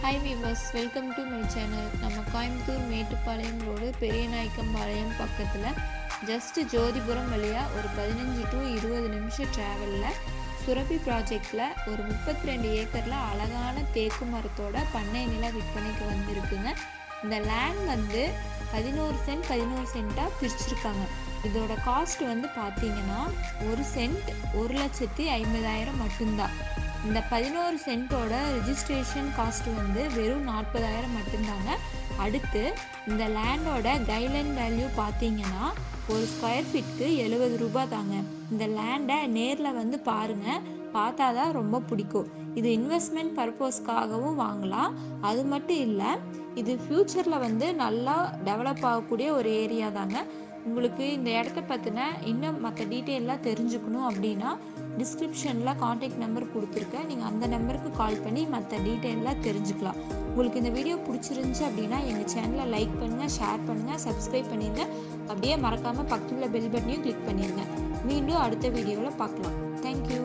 hi viewers welcome to my channel நம்ம Coimbatore Mettupalayam road Periyanaickenpalayam பக்கத்தில் just Jothipuram வழியாக ஒரு பதினஞ்சு டு இருபது நிமிஷம் ட்ராவலில் சுரபி ப்ராஜெக்டில் ஒரு முப்பத்தி ரெண்டு ஏக்கரில் அழகான தேக்கு மரத்தோட பண்ணை நில விற்பனைக்கு வந்திருக்குங்க இந்த லேண்ட் வந்து பதினோரு சென்ட் பதினோரு சென்ட்டாக பிரிச்சிருக்காங்க இதோட காஸ்ட் வந்து பார்த்தீங்கன்னா ஒரு சென்ட் ஒரு லட்சத்தி ஐம்பதாயிரம் மட்டும்தான் இந்த பதினோரு சென்ட்டோட ரிஜிஸ்ட்ரேஷன் காஸ்ட் வந்து வெறும் நாற்பதாயிரம் மட்டும்தாங்க அடுத்து இந்த லேண்டோட கைட்லைன் வேல்யூ பார்த்தீங்கன்னா ஒரு ஸ்கொயர் ஃபீட்க்கு எழுபது ரூபாய் தாங்க இந்த லேண்டை நேரில் வந்து பாருங்கள் பார்த்தா தான் ரொம்ப பிடிக்கும் இது இன்வெஸ்ட்மெண்ட் பர்பஸ்க்காகவும் வாங்கலாம் அது மட்டும் இல்லை இது ஃப்யூச்சரில் வந்து நல்லா டெவலப் ஆகக்கூடிய ஒரு ஏரியா தாங்க உங்களுக்கு இந்த இடத்த பற்றின இன்னும் மற்ற டீட்டெயிலாம் தெரிஞ்சுக்கணும் அப்படின்னா டிஸ்கிரிப்ஷனில் காண்டாக்ட் நம்பர் கொடுத்துருக்கேன் நீங்கள் அந்த நம்பருக்கு கால் பண்ணி மற்ற டீட்டெயிலாம் தெரிஞ்சுக்கலாம் உங்களுக்கு இந்த வீடியோ பிடிச்சிருந்துச்சி அப்படின்னா எங்கள் சேனலை லைக் பண்ணுங்கள் ஷேர் பண்ணுங்கள் சப்ஸ்கிரைப் பண்ணிடுங்க அப்படியே மறக்காமல் பக்கத்தில் பெல் பட்டனையும் கிளிக் பண்ணிடுங்க மீண்டும் அடுத்த வீடியோவில் பார்க்கலாம் தேங்க்யூ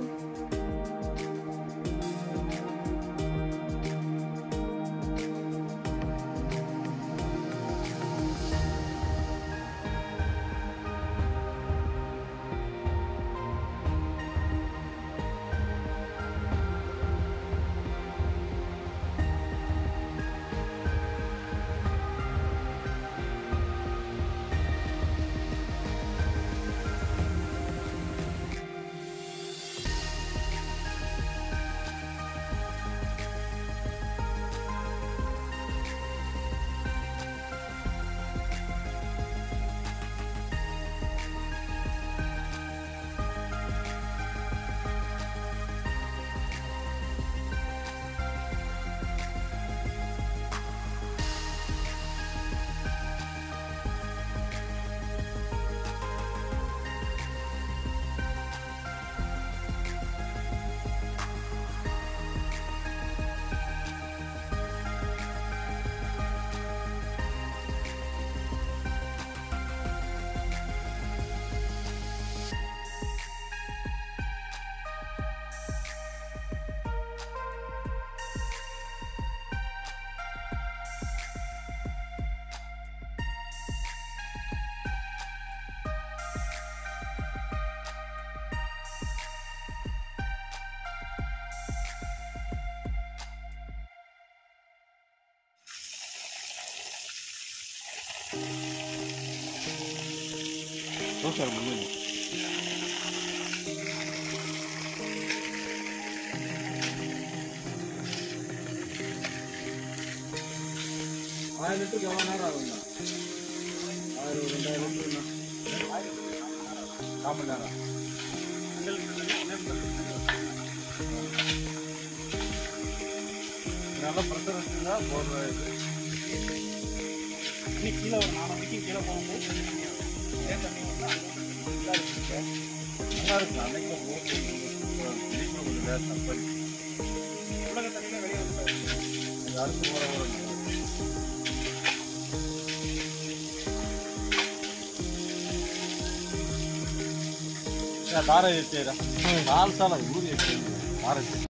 தோசை முடியும் ஆயிரம் லிட்டருக்கு எவ்வளோ நேரம் ஆகுங்க ஆயிரம் ரெண்டாயிரம் லிட்டர் காமன் நேரம் நல்ல ப்ரெஷர் வச்சுருந்தா போடுற இது இன்னைக்கு கீழே ஒரு நாலு மணிக்கு கீழே போகும்போது ஏன் தண்ணி வந்து நல்லா இருக்கு அன்னைக்கு ஓட்டு கொஞ்சம் லேசாக போய் உலக தண்ணியில் வெளியே வந்து அது அடுத்து போகிற ஒரு தாரை எச்சேரா நாலு சாலை ஊர் எச்சேரி தாரை